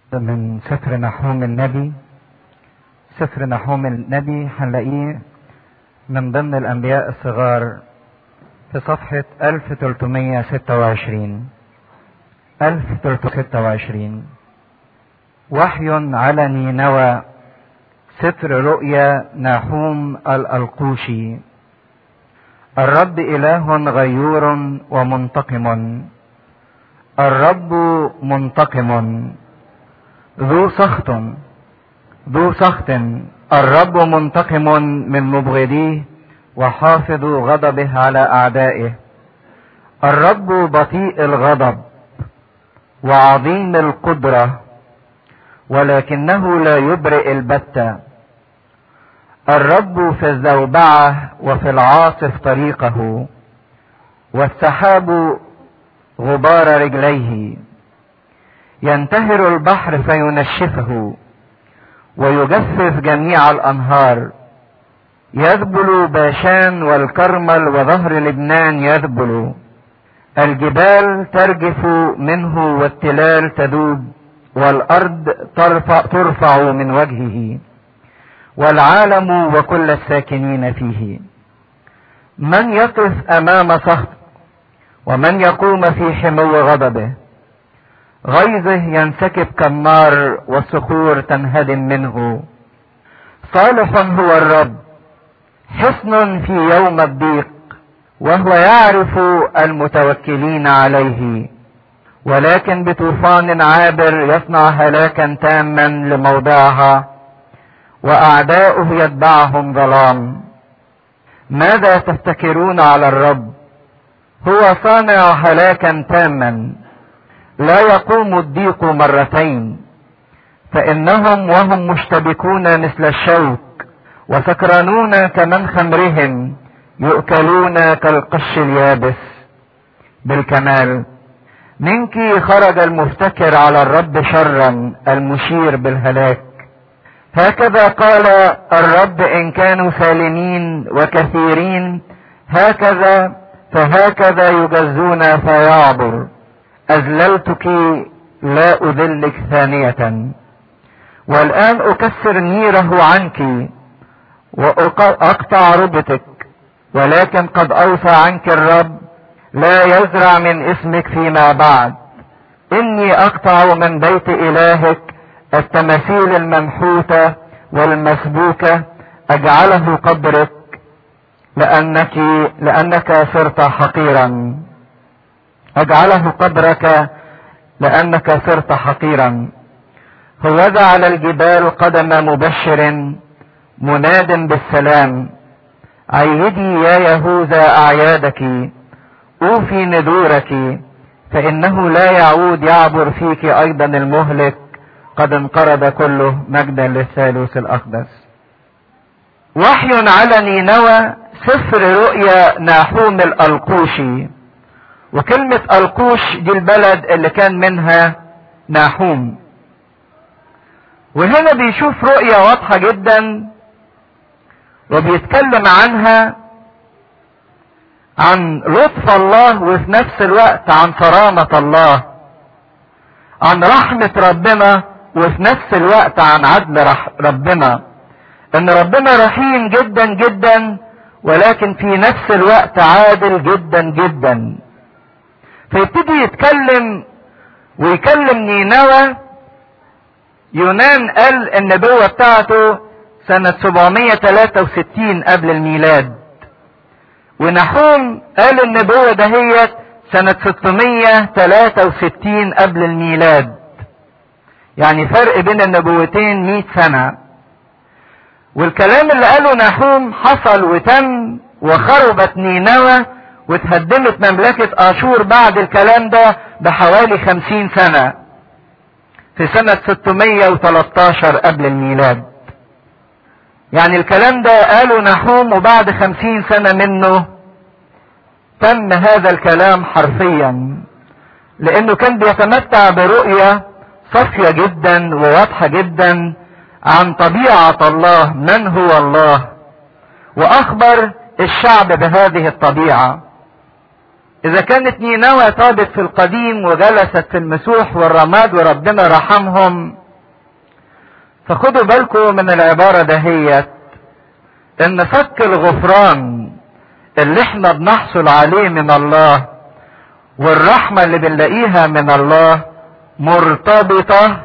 من سفر نحوم النبي سفر نحوم النبي هنلاقيه من ضمن الأنبياء الصغار في صفحة 1326 1326 وحي على نينوى سفر رؤيا ناحوم الألقوشي الرب إله غيور ومنتقم الرب منتقم ذو سخط ذو سخط الرب منتقم من مبغضيه وحافظ غضبه على أعدائه الرب بطيء الغضب وعظيم القدرة ولكنه لا يبرئ البتة الرب في الزوبعة وفي العاصف طريقه والسحاب غبار رجليه ينتهر البحر فينشفه ويجفف جميع الانهار يذبل باشان والكرمل وظهر لبنان يذبل الجبال ترجف منه والتلال تذوب والارض ترفع, ترفع من وجهه والعالم وكل الساكنين فيه من يقف امام سخط ومن يقوم في حمو غضبه غيظه ينسكب كالنار والصخور تنهدم منه صالح هو الرب حصن في يوم الضيق وهو يعرف المتوكلين عليه ولكن بطوفان عابر يصنع هلاكا تاما لموضعها واعداؤه يتبعهم ظلام ماذا تفتكرون على الرب هو صانع هلاكا تاما لا يقوم الضيق مرتين فانهم وهم مشتبكون مثل الشوك وسكرانون كمن خمرهم يؤكلون كالقش اليابس بالكمال منك خرج المفتكر على الرب شرا المشير بالهلاك هكذا قال الرب ان كانوا سالمين وكثيرين هكذا فهكذا يجزون فيعبر اذللتك لا اذلك ثانية والان اكسر نيره عنك واقطع ربتك ولكن قد اوصى عنك الرب لا يزرع من اسمك فيما بعد اني اقطع من بيت الهك التماثيل المنحوتة والمسبوكة اجعله قبرك لانك لانك صرت حقيرا اجعله قبرك لانك صرت حقيرا هوذا على الجبال قدم مبشر مناد بالسلام عيدي يا يهوذا اعيادك اوفي ندورك فانه لا يعود يعبر فيك ايضا المهلك قد انقرض كله مجدا للثالوث الاقدس وحي على نينوى سفر رؤيا ناحوم الالقوشي وكلمة القوش دي البلد اللي كان منها ناحوم وهنا بيشوف رؤية واضحة جدا وبيتكلم عنها عن لطف الله وفي نفس الوقت عن صرامة الله عن رحمة ربنا وفي نفس الوقت عن عدل ربنا ان ربنا رحيم جدا جدا ولكن في نفس الوقت عادل جدا جدا فيبتدي يتكلم ويكلم نينوى يونان قال النبوة بتاعته سنة 763 قبل الميلاد ونحوم قال النبوة دهيت سنة 663 قبل الميلاد يعني فرق بين النبوتين 100 سنة والكلام اللي قاله نحوم حصل وتم وخربت نينوى واتهدمت مملكة اشور بعد الكلام ده بحوالي 50 سنة في سنة 613 قبل الميلاد يعني الكلام ده قاله نحوم وبعد خمسين سنة منه تم هذا الكلام حرفيا لانه كان بيتمتع برؤية صافية جدا وواضحة جدا عن طبيعة الله من هو الله واخبر الشعب بهذه الطبيعة اذا كانت نينوى تابت في القديم وجلست في المسوح والرماد وربنا رحمهم فخدوا بالكم من العبارة دهيت ان فك الغفران اللي احنا بنحصل عليه من الله والرحمة اللي بنلاقيها من الله مرتبطة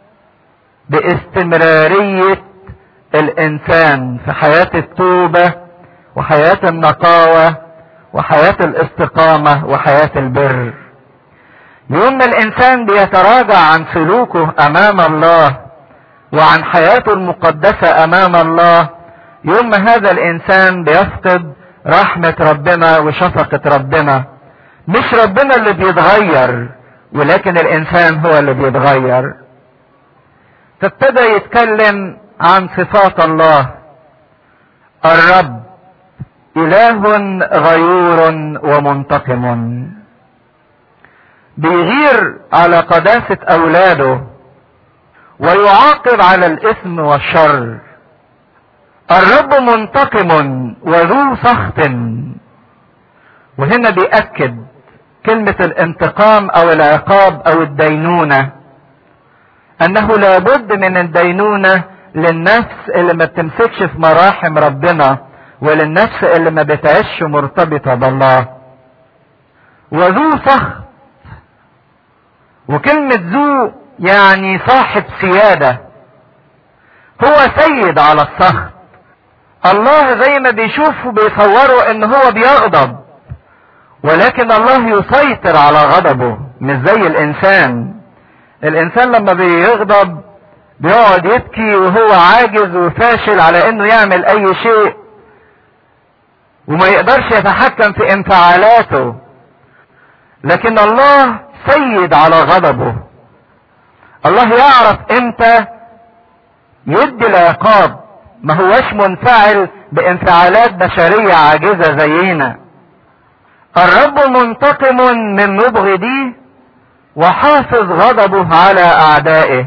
باستمرارية الانسان في حياة التوبة وحياة النقاوة وحياة الاستقامة وحياة البر يوم ما الانسان بيتراجع عن سلوكه امام الله وعن حياته المقدسة امام الله يوم ما هذا الانسان بيفقد رحمة ربنا وشفقة ربنا مش ربنا اللي بيتغير ولكن الانسان هو اللي بيتغير فابتدى يتكلم عن صفات الله الرب اله غيور ومنتقم بيغير على قداسة اولاده ويعاقب على الاثم والشر الرب منتقم وذو سخط وهنا بيأكد كلمة الانتقام او العقاب او الدينونة انه لابد من الدينونة للنفس اللي ما بتمسكش في مراحم ربنا وللنفس اللي ما بتعيش مرتبطة بالله وذو سخط وكلمة ذو يعني صاحب سيادة هو سيد على السخط الله زي ما بيشوفوا بيصوروا ان هو بيغضب ولكن الله يسيطر على غضبه مش زي الانسان الانسان لما بيغضب بيقعد يبكي وهو عاجز وفاشل على انه يعمل اي شيء وما يقدرش يتحكم في انفعالاته لكن الله سيد على غضبه الله يعرف امتى يدي العقاب ما هوش منفعل بانفعالات بشرية عاجزة زينا الرب منتقم من مبغضيه وحافظ غضبه على اعدائه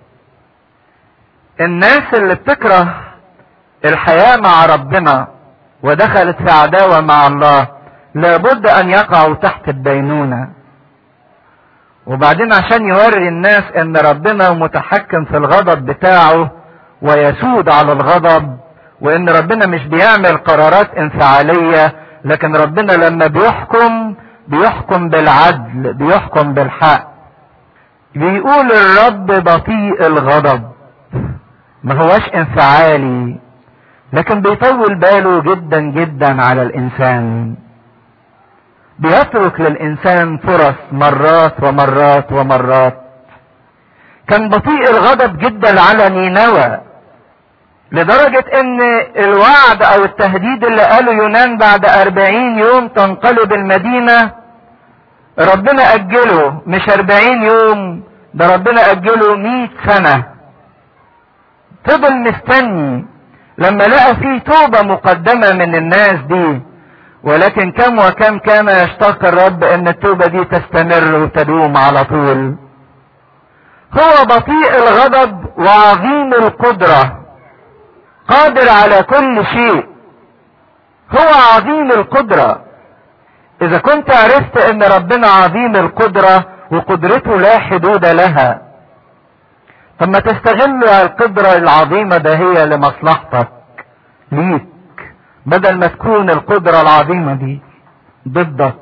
الناس اللي بتكره الحياة مع ربنا ودخلت في عداوة مع الله لابد ان يقعوا تحت الدينونة وبعدين عشان يوري الناس ان ربنا متحكم في الغضب بتاعه ويسود على الغضب وان ربنا مش بيعمل قرارات انفعالية لكن ربنا لما بيحكم بيحكم بالعدل بيحكم بالحق بيقول الرب بطيء الغضب ما هوش انفعالي لكن بيطول باله جدا جدا على الانسان بيترك للانسان فرص مرات ومرات ومرات كان بطيء الغضب جدا على نينوى لدرجة ان الوعد او التهديد اللي قاله يونان بعد اربعين يوم تنقلب المدينة ربنا اجله مش اربعين يوم ده ربنا اجله مئة سنة فضل مستني لما لقى فيه توبة مقدمة من الناس دي ولكن كم وكم كان يشتاق الرب ان التوبة دي تستمر وتدوم على طول هو بطيء الغضب وعظيم القدرة قادر على كل شيء هو عظيم القدرة اذا كنت عرفت ان ربنا عظيم القدرة وقدرته لا حدود لها طب ما تستغل القدرة العظيمة ده هي لمصلحتك ليك بدل ما تكون القدرة العظيمة دي ضدك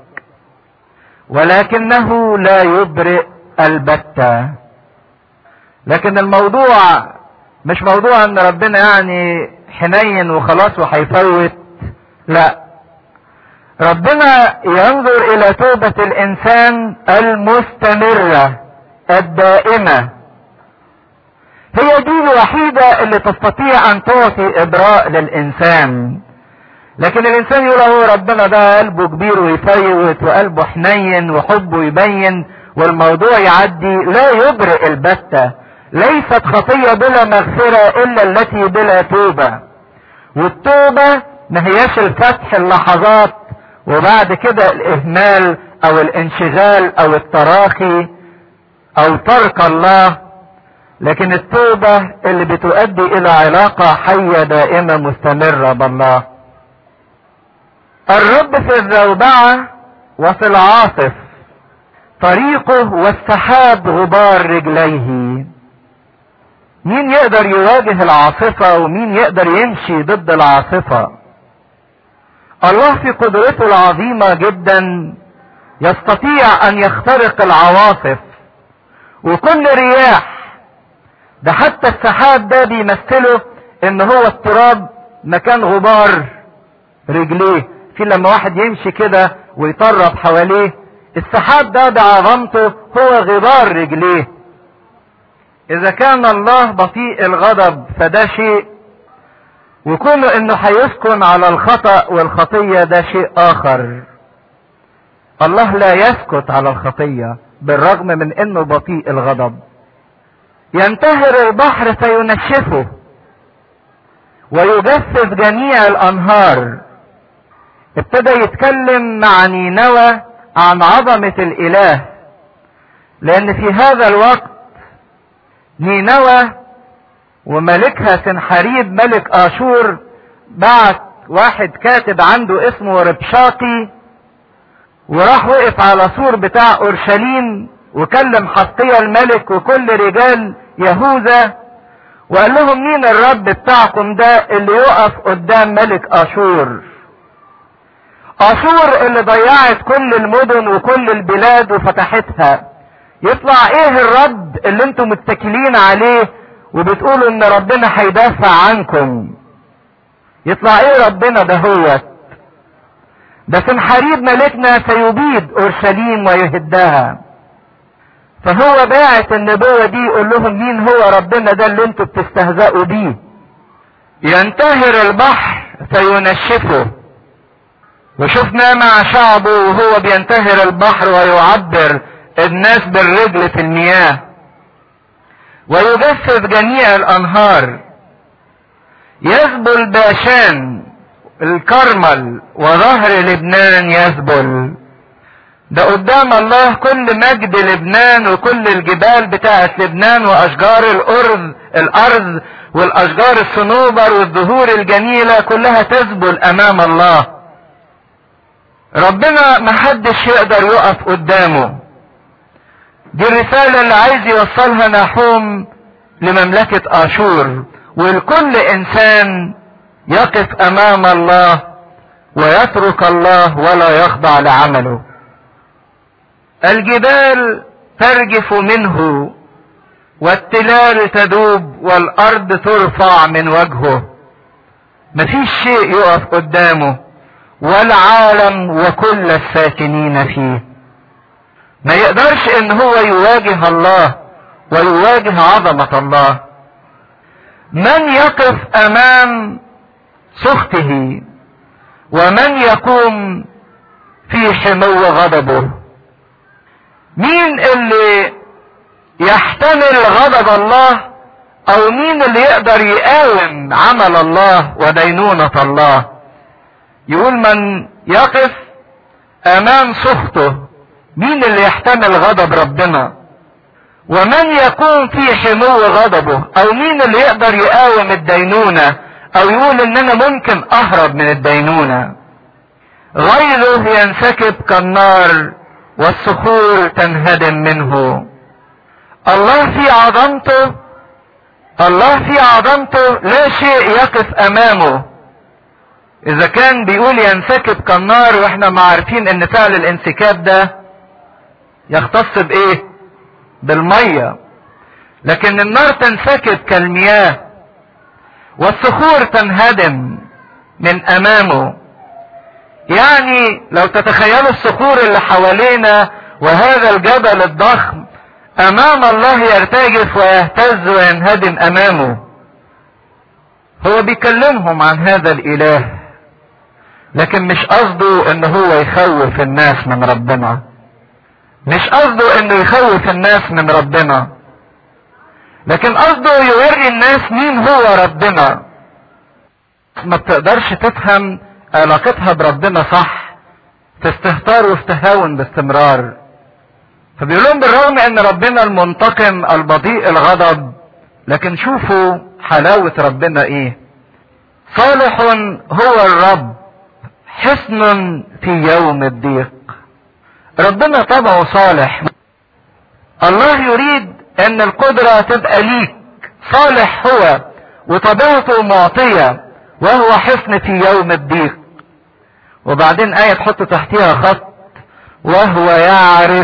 ولكنه لا يبرئ البتة لكن الموضوع مش موضوع ان ربنا يعني حنين وخلاص وهيفوت لا ربنا ينظر الى توبة الانسان المستمرة الدائمة هي دي الوحيدة اللي تستطيع ان تعطي ابراء للانسان لكن الانسان يقول هو ربنا ده قلبه كبير ويفيوت وقلبه حنين وحبه يبين والموضوع يعدي لا يبرئ البتة ليست خطية بلا مغفرة الا التي بلا توبة والتوبة ما هياش الفتح اللحظات وبعد كده الاهمال او الانشغال او التراخي او ترك الله لكن التوبة اللي بتؤدي الى علاقة حية دائمة مستمرة بالله الرب في الزوبعة وفي العاصف طريقه والسحاب غبار رجليه مين يقدر يواجه العاصفة ومين يقدر يمشي ضد العاصفة الله في قدرته العظيمة جدا يستطيع ان يخترق العواصف وكل رياح ده حتى السحاب ده بيمثله ان هو التراب مكان غبار رجليه في لما واحد يمشي كده ويطرب حواليه السحاب ده بعظمته هو غبار رجليه اذا كان الله بطيء الغضب فده شيء وكونه انه هيسكن على الخطأ والخطية ده شيء اخر الله لا يسكت على الخطية بالرغم من انه بطيء الغضب ينتهر البحر فينشفه ويجفف جميع الانهار ابتدى يتكلم مع نينوى عن عظمة الاله لان في هذا الوقت نينوى وملكها سنحريب ملك اشور بعت واحد كاتب عنده اسمه ربشاقي وراح وقف على سور بتاع اورشليم وكلم حطية الملك وكل رجال يهوذا وقال لهم مين الرب بتاعكم ده اللي يقف قدام ملك اشور اشور اللي ضيعت كل المدن وكل البلاد وفتحتها يطلع ايه الرب اللي انتم متكلين عليه وبتقولوا ان ربنا هيدافع عنكم يطلع ايه ربنا ده هو ده سنحريب ملكنا سيبيد اورشليم ويهدها فهو باعت النبوة دي يقول لهم مين هو ربنا ده اللي انتوا بتستهزئوا بيه ينتهر البحر فينشفه وشفنا مع شعبه وهو بينتهر البحر ويعبر الناس بالرجل في المياه ويجفف جميع الانهار يذبل باشان الكرمل وظهر لبنان يذبل ده قدام الله كل مجد لبنان وكل الجبال بتاعت لبنان واشجار الارض الارض والاشجار الصنوبر والزهور الجميلة كلها تذبل امام الله ربنا محدش يقدر يقف قدامه دي الرسالة اللي عايز يوصلها نحوم لمملكة اشور ولكل انسان يقف امام الله ويترك الله ولا يخضع لعمله الجبال ترجف منه والتلال تدوب والارض ترفع من وجهه مفيش شيء يقف قدامه والعالم وكل الساكنين فيه ما يقدرش ان هو يواجه الله ويواجه عظمة الله من يقف امام سخطه ومن يقوم في حمو غضبه مين اللي يحتمل غضب الله او مين اللي يقدر يقاوم عمل الله ودينونة الله يقول من يقف امام سخطه مين اللي يحتمل غضب ربنا ومن يكون في حمو غضبه او مين اللي يقدر يقاوم الدينونة او يقول ان انا ممكن اهرب من الدينونة غيره ينسكب كالنار والصخور تنهدم منه الله في عظمته الله في عظمته لا شيء يقف امامه اذا كان بيقول ينسكب كالنار واحنا ما عارفين ان فعل الانسكاب ده يختص بايه بالمية لكن النار تنسكب كالمياه والصخور تنهدم من امامه يعني لو تتخيلوا الصخور اللي حوالينا وهذا الجبل الضخم امام الله يرتجف ويهتز وينهدم امامه هو بيكلمهم عن هذا الاله لكن مش قصده ان هو يخوف الناس من ربنا مش قصده انه يخوف الناس من ربنا لكن قصده يوري الناس مين هو ربنا ما بتقدرش تفهم علاقتها بربنا صح تستهتر وتهاون باستمرار فبيقول لهم بالرغم ان ربنا المنتقم البطيء الغضب لكن شوفوا حلاوة ربنا ايه صالح هو الرب حصن في يوم الضيق ربنا طبعه صالح الله يريد ان القدرة تبقى ليك صالح هو وطبيعته معطية وهو حصن في يوم الضيق وبعدين آية تحط تحتها خط وهو يعرف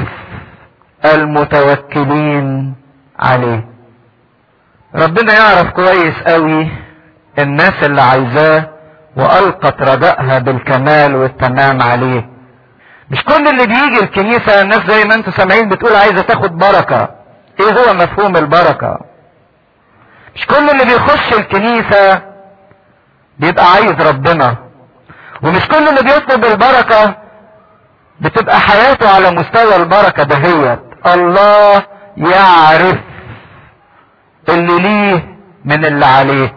المتوكلين عليه ربنا يعرف كويس قوي الناس اللي عايزاه والقت رجائها بالكمال والتمام عليه مش كل اللي بيجي الكنيسة الناس زي ما انتم سامعين بتقول عايزة تاخد بركة ايه هو مفهوم البركة مش كل اللي بيخش الكنيسة بيبقى عايز ربنا ومش كل اللي بيطلب البركة بتبقى حياته على مستوى البركة دهيت الله يعرف اللي ليه من اللي عليه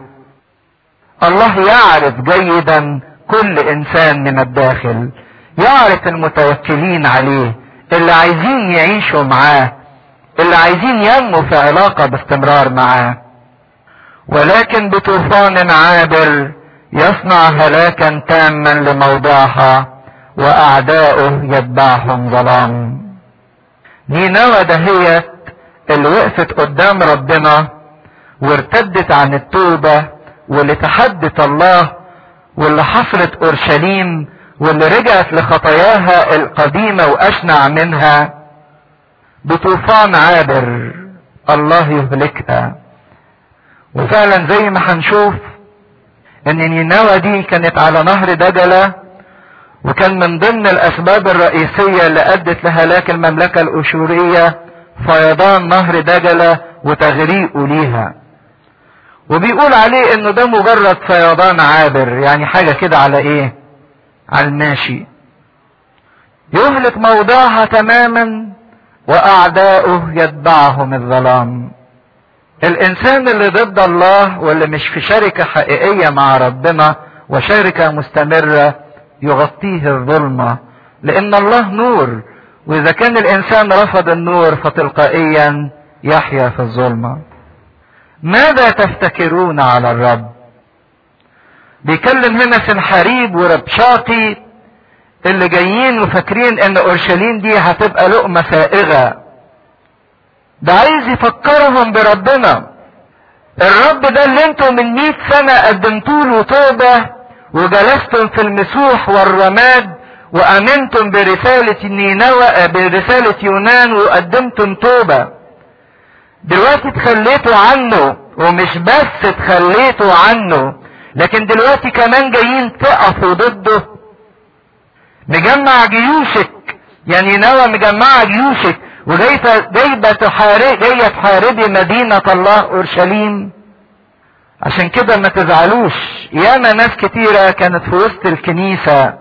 الله يعرف جيدا كل انسان من الداخل يعرف المتوكلين عليه اللي عايزين يعيشوا معاه اللي عايزين ينموا في علاقة باستمرار معاه ولكن بطوفان عابر يصنع هلاكا تاما لموضعها واعداؤه يتبعهم ظلام نينوى دهيت اللي وقفت قدام ربنا وارتدت عن التوبة واللي تحدت الله واللي حصلت اورشليم واللي رجعت لخطاياها القديمة واشنع منها بطوفان عابر الله يهلكها وفعلا زي ما هنشوف ان نينوى دي كانت على نهر دجلة وكان من ضمن الاسباب الرئيسية اللي ادت لهلاك المملكة الاشورية فيضان نهر دجلة وتغريقه ليها وبيقول عليه انه ده مجرد فيضان عابر يعني حاجة كده على ايه على الماشي يهلك موضعها تماما واعداؤه يتبعهم الظلام الانسان اللي ضد الله واللي مش في شركة حقيقية مع ربنا وشركة مستمرة يغطيه الظلمة لان الله نور واذا كان الانسان رفض النور فتلقائيا يحيا في الظلمة ماذا تفتكرون على الرب بيكلم هنا سنحاريب وربشاقي اللي جايين وفاكرين ان اورشليم دي هتبقى لقمة سائغة ده عايز يفكرهم بربنا الرب ده اللي انتم من مئة سنة قدمتوا له توبة وجلستم في المسوح والرماد وامنتم برسالة نينوى برسالة يونان وقدمتم توبة دلوقتي تخليتوا عنه ومش بس تخليتوا عنه لكن دلوقتي كمان جايين تقفوا ضده مجمع جيوشك يعني نوى مجمعة جيوشك وجايبة جايبة تحارب جاية تحاربي مدينة الله اورشليم عشان كده ما تزعلوش ياما ناس كتيرة كانت في وسط الكنيسة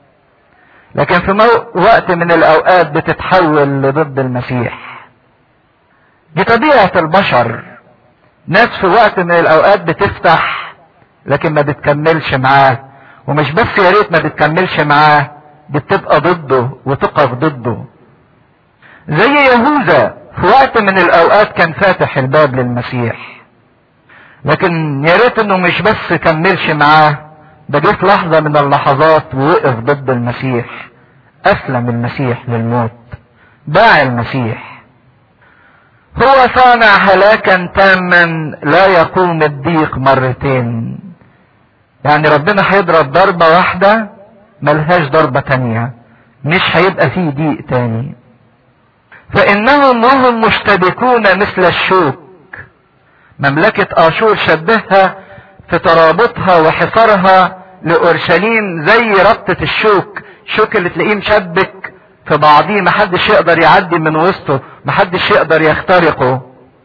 لكن في مو... وقت من الاوقات بتتحول لضد المسيح دي طبيعة البشر ناس في وقت من الاوقات بتفتح لكن ما بتكملش معاه ومش بس يا ريت ما بتكملش معاه بتبقى ضده وتقف ضده زي يهوذا في وقت من الاوقات كان فاتح الباب للمسيح لكن يا ريت انه مش بس كملش معاه ده جه في لحظة من اللحظات ووقف ضد المسيح اسلم المسيح للموت باع المسيح هو صانع هلاكا تاما لا يقوم الضيق مرتين يعني ربنا هيضرب ضربة واحدة ملهاش ضربة تانية مش هيبقى فيه ضيق تاني فانهم وهم مشتبكون مثل الشوك مملكة اشور شبهها في ترابطها وحصارها لاورشليم زي ربطة الشوك الشوك اللي تلاقيه مشبك في بعضيه محدش يقدر يعدي من وسطه محدش يقدر يخترقه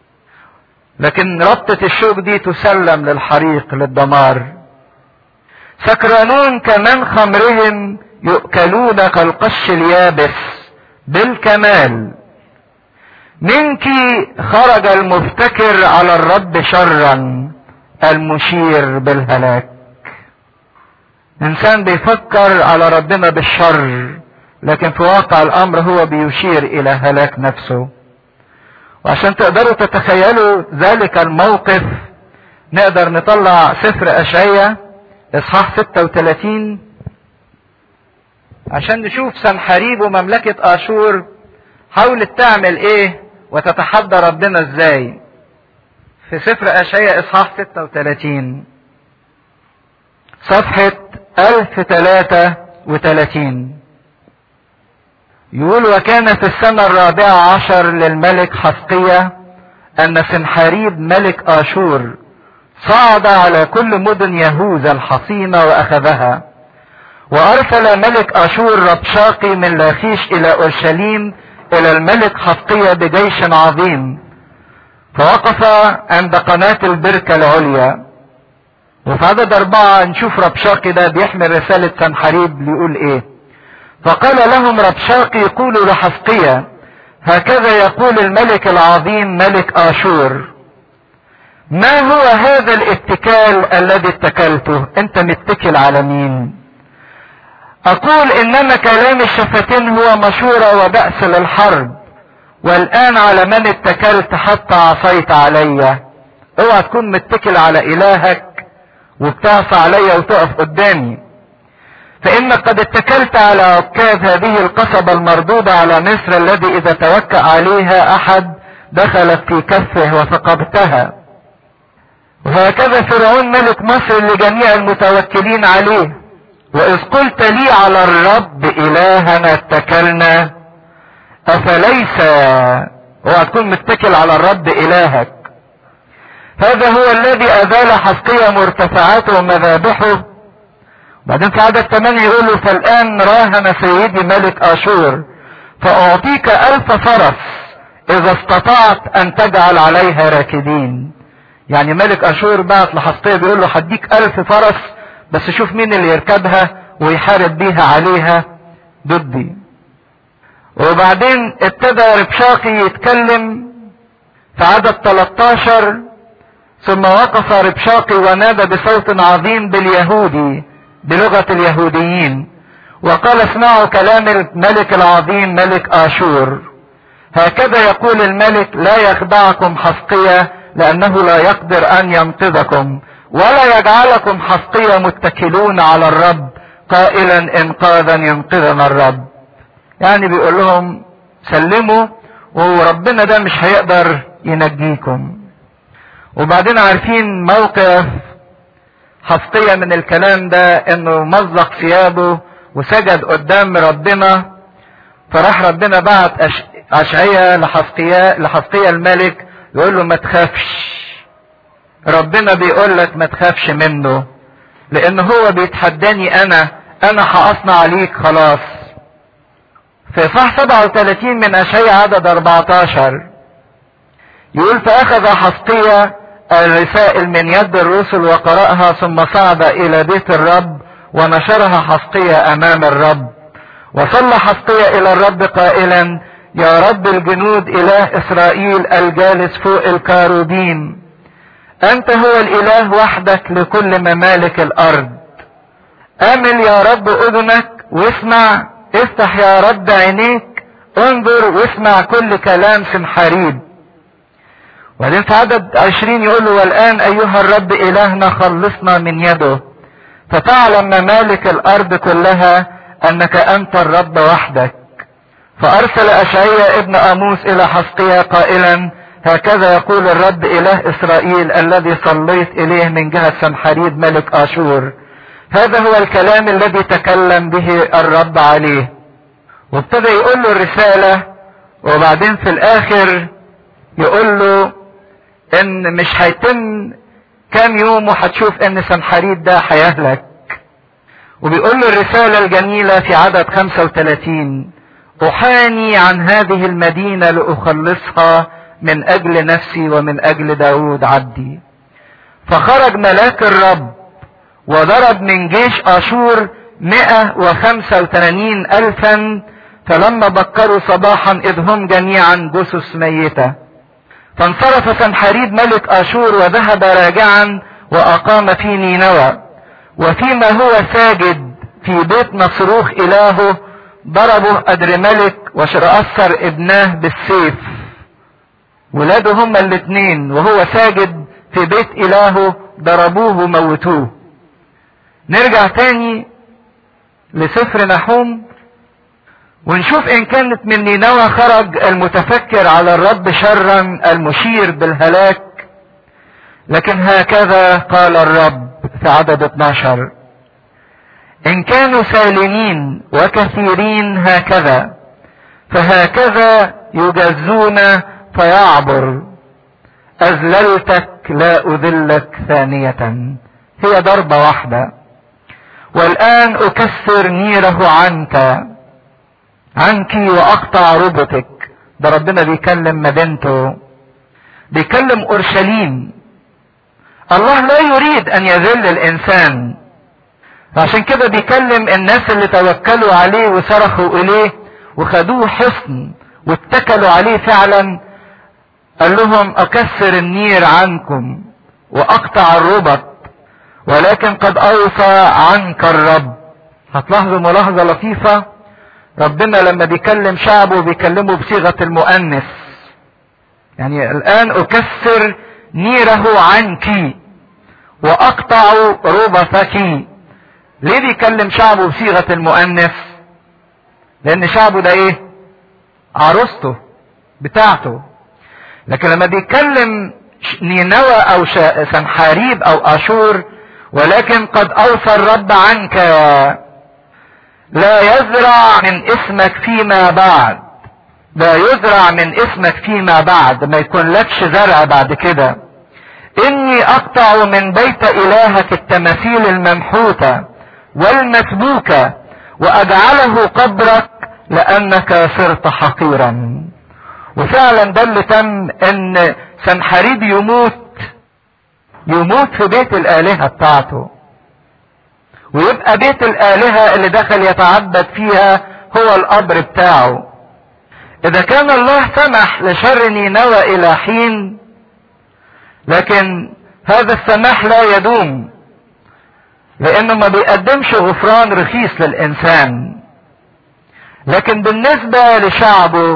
لكن ربطة الشوك دي تسلم للحريق للدمار سكرانون كمن خمرهم يؤكلون كالقش اليابس بالكمال منك خرج المفتكر على الرب شرا المشير بالهلاك انسان بيفكر على ربنا بالشر لكن في واقع الامر هو بيشير الى هلاك نفسه وعشان تقدروا تتخيلوا ذلك الموقف نقدر نطلع سفر اشعية اصحاح 36 عشان نشوف سنحريب ومملكة اشور حاولت تعمل ايه وتتحدى ربنا ازاي في سفر اشعياء اصحاح 36 صفحة 1033 يقول وكان في السنة الرابعة عشر للملك حسقية أن سنحاريب ملك آشور صعد على كل مدن يهوذا الحصينة وأخذها وأرسل ملك آشور ربشاقي من لاخيش إلى أورشليم إلى الملك حسقية بجيش عظيم فوقف عند قناة البركة العليا وفي عدد أربعة نشوف ربشاقي ده بيحمل رسالة سنحريب بيقول إيه فقال لهم ربشاقي قولوا لحسقية هكذا يقول الملك العظيم ملك آشور ما هو هذا الاتكال الذي اتكلته انت متكل على مين اقول انما كلام الشفتين هو مشورة وبأس للحرب والان على من اتكلت حتى عصيت علي اوعى تكون متكل على الهك وبتعصى علي وتقف قدامي فانك قد اتكلت على عكاز هذه القصبة المردودة على مصر الذي اذا توكأ عليها احد دخلت في كفه وثقبتها وهكذا فرعون ملك مصر لجميع المتوكلين عليه واذ قلت لي على الرب الهنا اتكلنا افليس اوعى تكون متكل على الرب الهك هذا هو الذي ازال حسقية مرتفعاته ومذابحه بعدين في عدد 8 يقول له فالان راهن سيدي ملك اشور فاعطيك الف فرس اذا استطعت ان تجعل عليها راكدين يعني ملك اشور بعت لحسقية بيقول له هديك الف فرس بس شوف مين اللي يركبها ويحارب بيها عليها ضدي وبعدين ابتدى ربشاقي يتكلم في عدد 13 ثم وقف ربشاقي ونادى بصوت عظيم باليهودي بلغة اليهوديين وقال اسمعوا كلام الملك العظيم ملك آشور هكذا يقول الملك لا يخدعكم حسقية لأنه لا يقدر أن ينقذكم ولا يجعلكم حسقية متكلون على الرب قائلا إنقاذا ينقذنا الرب يعني بيقول لهم سلموا وربنا ده مش هيقدر ينجيكم وبعدين عارفين موقف حسقية من الكلام ده انه مزق ثيابه وسجد قدام ربنا فراح ربنا بعت اشعية لحسقية لحسقية الملك يقول له ما تخافش ربنا بيقول لك ما تخافش منه لان هو بيتحداني انا انا هاصنع عليك خلاص في صح 37 من اشعياء عدد 14 يقول فاخذ حسقية الرسائل من يد الرسل وقرأها ثم صعد الى بيت الرب ونشرها حسقية امام الرب وصلى حسقية الى الرب قائلا يا رب الجنود اله اسرائيل الجالس فوق الكاروبين انت هو الاله وحدك لكل ممالك الارض امل يا رب اذنك واسمع افتح يا رب عينيك انظر واسمع كل كلام سمحاريب وبعدين في عدد عشرين يقول له والان ايها الرب الهنا خلصنا من يده فتعلم ممالك الارض كلها انك انت الرب وحدك فارسل اشعياء ابن اموس الى حسقيا قائلا هكذا يقول الرب اله اسرائيل الذي صليت اليه من جهة سنحريب ملك اشور هذا هو الكلام الذي تكلم به الرب عليه وابتدى يقول له الرسالة وبعدين في الاخر يقول له ان مش هيتم كام يوم وهتشوف ان سنحريب ده هيهلك وبيقول له الرسالة الجميلة في عدد 35 احاني عن هذه المدينة لاخلصها من اجل نفسي ومن اجل داود عبدي فخرج ملاك الرب وضرب من جيش اشور مئة وخمسة وثمانين الفا فلما بكروا صباحا اذ هم جميعا جثث ميتة فانصرف سنحريب ملك اشور وذهب راجعا واقام في نينوى وفيما هو ساجد في بيت مصروخ الهه ضربه ادرملك وشرأسر ابناه بالسيف ولاده هما الاثنين وهو ساجد في بيت الهه ضربوه وموتوه نرجع تاني لسفر نحوم ونشوف ان كانت من نينوى خرج المتفكر على الرب شرا المشير بالهلاك لكن هكذا قال الرب في عدد 12 ان كانوا سالمين وكثيرين هكذا فهكذا يجزون فيعبر اذللتك لا اذلك ثانية هي ضربة واحدة والان اكسر نيره عنك عنك واقطع ربطك ده ربنا بيكلم مدينته بيكلم اورشليم الله لا يريد ان يذل الانسان عشان كده بيكلم الناس اللي توكلوا عليه وصرخوا اليه وخدوه حصن واتكلوا عليه فعلا قال لهم اكسر النير عنكم واقطع الربط ولكن قد اوصى عنك الرب هتلاحظوا ملاحظة لطيفة ربنا لما بيكلم شعبه بيكلمه بصيغة المؤنث يعني الان اكسر نيره عنك واقطع ربطك ليه بيكلم شعبه بصيغة المؤنث لان شعبه ده ايه عروسته بتاعته لكن لما بيتكلم نينوى او سنحاريب او اشور ولكن قد اوصى الرب عنك لا يزرع من اسمك فيما بعد لا يزرع من اسمك فيما بعد ما يكون لكش زرع بعد كده اني اقطع من بيت الهك التماثيل الممحوتة والمسبوكة واجعله قبرك لانك صرت حقيرا وفعلا ده اللي تم ان سنحريب يموت يموت في بيت الالهة بتاعته ويبقى بيت الالهة اللي دخل يتعبد فيها هو القبر بتاعه اذا كان الله سمح لشر نينوى الى حين لكن هذا السماح لا يدوم لانه ما بيقدمش غفران رخيص للانسان لكن بالنسبة لشعبه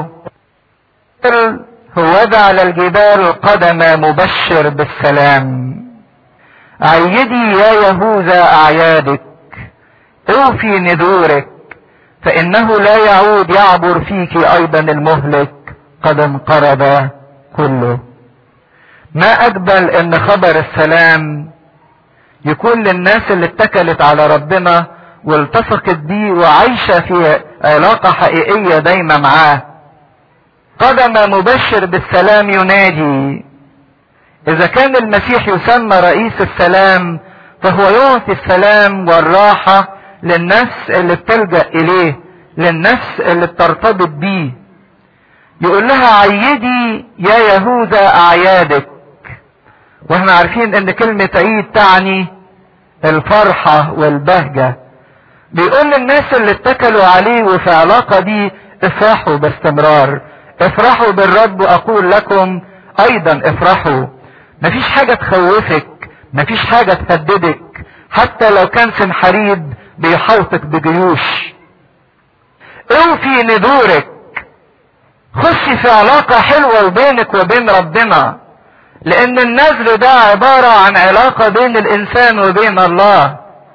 هو على الجبال قدم مبشر بالسلام عيدي يا يهوذا اعيادك اوفي نذورك فانه لا يعود يعبر فيك ايضا المهلك قد انقرض كله ما اجبل ان خبر السلام يكون للناس اللي اتكلت على ربنا والتصقت بيه وعايشة في علاقة حقيقية دايما معاه قدم مبشر بالسلام ينادي اذا كان المسيح يسمى رئيس السلام فهو يعطي السلام والراحة للنفس اللي بتلجأ اليه للنفس اللي بترتبط بيه يقول لها عيدي يا يهوذا اعيادك واحنا عارفين ان كلمة عيد تعني الفرحة والبهجة بيقول للناس اللي اتكلوا عليه وفي علاقة دي افرحوا باستمرار افرحوا بالرب واقول لكم ايضا افرحوا مفيش حاجة تخوفك مفيش حاجة تهددك حتى لو كان سنحريب بيحوطك بجيوش اوفي نذورك خشي في علاقة حلوة بينك وبين ربنا لان النذر ده عبارة عن علاقة بين الانسان وبين الله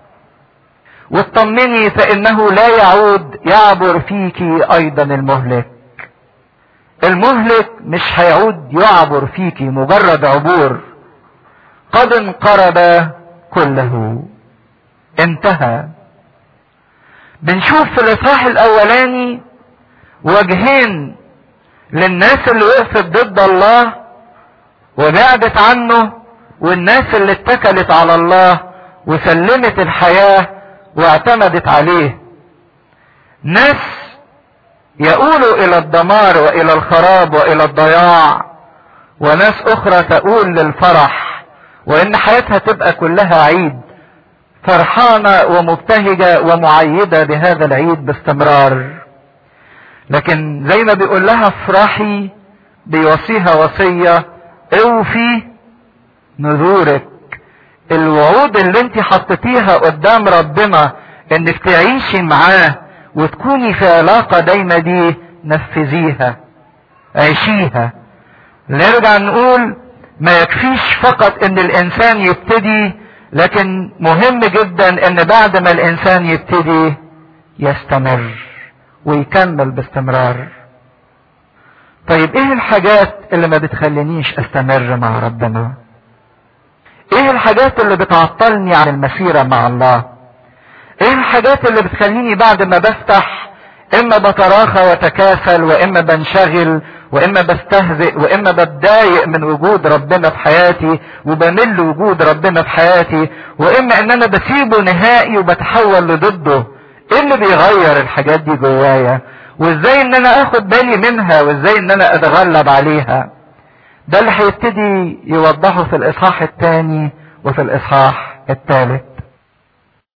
واطمني فانه لا يعود يعبر فيك ايضا المهلك المهلك مش هيعود يعبر فيك مجرد عبور قد انقرض كله انتهى بنشوف في الاصحاح الاولاني وجهين للناس اللي وقفت ضد الله وبعدت عنه والناس اللي اتكلت على الله وسلمت الحياة واعتمدت عليه ناس يقولوا الى الدمار والى الخراب والى الضياع وناس اخرى تقول للفرح وان حياتها تبقى كلها عيد فرحانة ومبتهجة ومعيدة بهذا العيد باستمرار لكن زي ما بيقول لها افرحي بيوصيها وصية اوفي نذورك الوعود اللي انت حطيتيها قدام ربنا انك تعيشي معاه وتكوني في علاقة دايما دي نفذيها عيشيها نرجع نقول ما يكفيش فقط ان الانسان يبتدي لكن مهم جدا ان بعد ما الانسان يبتدي يستمر ويكمل باستمرار طيب ايه الحاجات اللي ما بتخلينيش استمر مع ربنا ايه الحاجات اللي بتعطلني عن المسيرة مع الله ايه الحاجات اللي بتخليني بعد ما بفتح اما بتراخى وتكاسل واما بنشغل واما بستهزئ واما بتضايق من وجود ربنا في حياتي وبمل وجود ربنا في حياتي واما ان انا بسيبه نهائي وبتحول لضده ايه اللي بيغير الحاجات دي جوايا وازاي ان انا اخد بالي منها وازاي ان انا اتغلب عليها ده اللي هيبتدي يوضحه في الاصحاح الثاني وفي الاصحاح الثالث